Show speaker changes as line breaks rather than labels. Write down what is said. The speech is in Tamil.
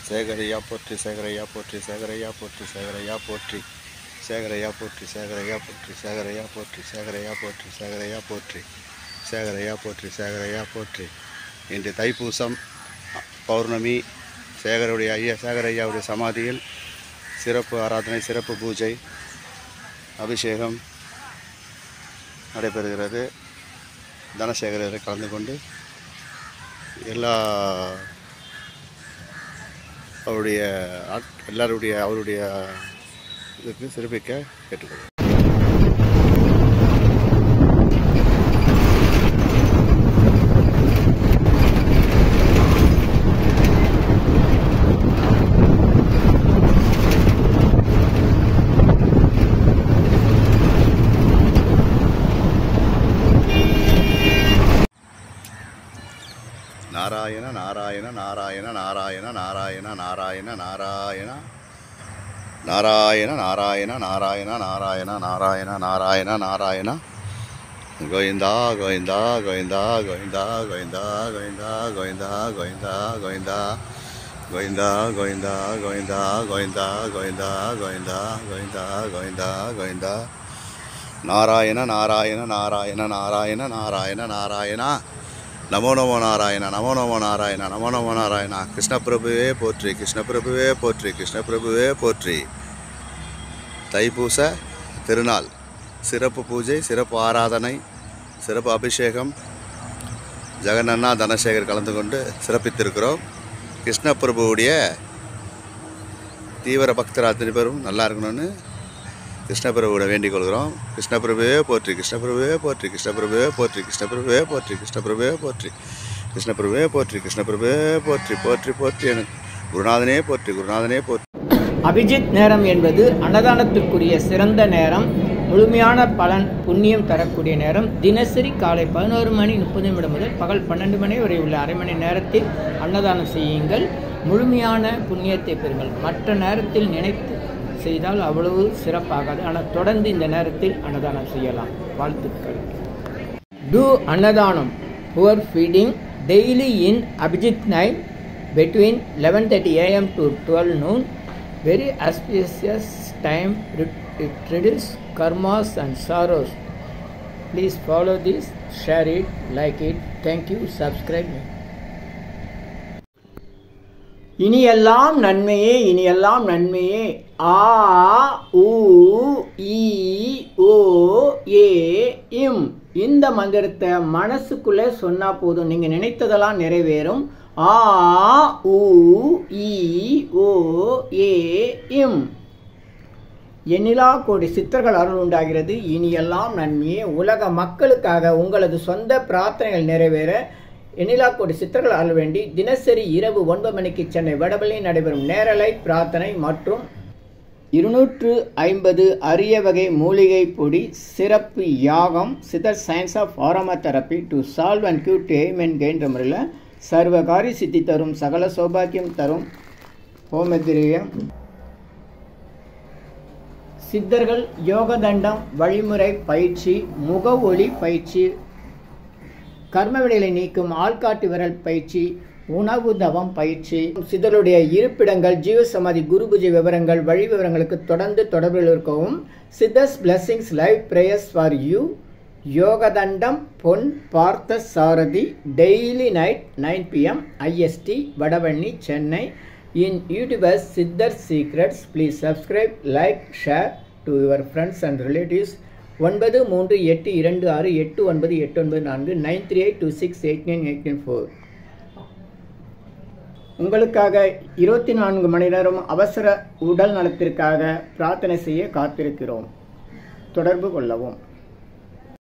சேகரையா போற்றி சேகரையா போற்றி சேகரையா போற்றி சேகரையா போற்றி சேகரையா போற்றி சேகரையா போற்றி சேகரையா போற்றி சேகரையா போற்றி சேகரையா போற்றி சேகரையா போற்றி சேகரையா போற்றி இன்று தைப்பூசம் பௌர்ணமி சேகருடைய ஐயா சேகரையாவுடைய சமாதியில் சிறப்பு ஆராதனை சிறப்பு பூஜை அபிஷேகம் நடைபெறுகிறது தனசேகரரை கலந்து கொண்டு எல்லா அவருடைய ஆட்- எல்லாருடைய அவருடைய இதுக்கு சிறப்பிக்க கேட்டுக்கொள்கிறேன் நாராயண நாராயண நாராயண நாராயண நாராயண நாராயண நாராயண நாராயண நாராயண நாராயண நாராயண நாராயண நாராயண நாராயண கோவிந்தா கோவிந்தா கோவிந்தா கோவிந்தா கோவிந்தா கோவிந்தா கோவிந்தா கோவிந்தா கோவிந்தா கோவிந்தா கோவிந்தா கோவிந்தா கோவிந்தா கோவிந்தா கோவிந்தா கோவிந்தா கோவிந்தா கோவிந்தா நாராயண நாராயண நாராயண நாராயண நாராயண நாராயண நமோ நமோ நாராயண நமோ நமோ நாராயண நமோ நமோ நாராயண கிருஷ்ணபிரபுவே போற்றி கிருஷ்ணபிரபுவே போற்றி கிருஷ்ணபிரபுவே போற்றி தைப்பூச திருநாள் சிறப்பு பூஜை சிறப்பு ஆராதனை சிறப்பு அபிஷேகம் ஜெகனண்ணா தனசேகர் கலந்து கொண்டு சிறப்பித்திருக்கிறோம் கிருஷ்ணபிரபுவுடைய தீவிர பக்தர் அத்தனை பேரும் நல்லா இருக்கணும்னு கிருஷ்ணபிரபுவோட வேண்டிக் கொள்கிறோம் கிருஷ்ணபிரபுவே போற்றி கிருஷ்ணபிரபுவே போற்றி கிருஷ்ணபிரபுவே போற்றி கிருஷ்ணபிரபுவே போற்றி கிருஷ்ணபிரபுவே போற்றி கிருஷ்ணபிரபுவே போற்றி கிருஷ்ணபிரபுவே போற்றி போற்றி போற்றி என குருநாதனே போற்றி குருநாதனே போற்றி
அபிஜித் நேரம் என்பது அன்னதானத்திற்குரிய சிறந்த நேரம் முழுமையான பலன் புண்ணியம் தரக்கூடிய நேரம் தினசரி காலை பதினோரு மணி முப்பது நிமிடம் முதல் பகல் பன்னெண்டு மணி வரை உள்ள அரை மணி நேரத்தில் அன்னதானம் செய்யுங்கள் முழுமையான புண்ணியத்தை பெறுங்கள் மற்ற நேரத்தில் நினைத்து செய்தால் அவ்வளவு சிறப்பாகாது ஆனால் தொடர்ந்து இந்த நேரத்தில் அன்னதானம் செய்யலாம் வாழ்த்துக்கள் Do Annadhanam, poor feeding, daily in Abhijit night between 11.30 am to 12 noon. Very auspicious time, it it reduces karmas and sorrows. Please follow this, share it, like it. Thank you, subscribe me. இனியெல்லாம் நன்மையே இனியெல்லாம் நன்மையே ஆ உ ஈ ஓ ஏ இம் இந்த மந்திரத்தை மனசுக்குள்ளே சொன்னா போதும் நீங்க நினைத்ததெல்லாம் நிறைவேறும் ஆ உ ஈ ஓ ஏ இம் எண்ணிலா கோடி சித்தர்கள் அருள் உண்டாகிறது இனியெல்லாம் நன்மையே உலக மக்களுக்காக உங்களது சொந்த பிரார்த்தனைகள் நிறைவேற எண்ணிலா கோடி சித்தர்கள் அருள் வேண்டி தினசரி இரவு ஒன்பது மணிக்கு சென்னை வடபள்ளியில் நடைபெறும் நேரலை பிரார்த்தனை மற்றும் இருநூற்று ஐம்பது அரிய வகை மூலிகை பொடி சிறப்பு யாகம் சித்தர் science of aroma therapy to solve and cure to aim and gain முறையில் சர்வகாரி சித்தி தரும் சகல சௌபாக்கியம் தரும் ஹோமதிரியம் சித்தர்கள் யோகதண்டம் வழிமுறை பயிற்சி முக ஒளி பயிற்சி கர்மவினைகளை நீக்கும் ஆள்காட்டு விரல் பயிற்சி உணவு தவம் பயிற்சி சித்தருடைய இருப்பிடங்கள் ஜீவசமாதி குரு பூஜை விவரங்கள் வழி விவரங்களுக்கு தொடர்ந்து தொடர்பில் இருக்கவும் Siddhars blessings live prayers for you Yogathandam Pon Partha Sarathy daily night nine PM IST Vadavalli Chennai in YouTubers Siddhar secrets please subscribe like share to your friends and relatives ஒன்பது மூன்று எட்டு இரண்டு ஆறு எட்டு ஒன்பது எட்டு ஒன்பது நான்கு nine three eight two six eight nine eight nine four உங்களுக்காக இருபத்தி நான்கு மணி நேரம் அவசர உடல் நலத்திற்காக பிரார்த்தனை செய்ய காத்திருக்கிறோம் தொடர்பு கொள்ளவும்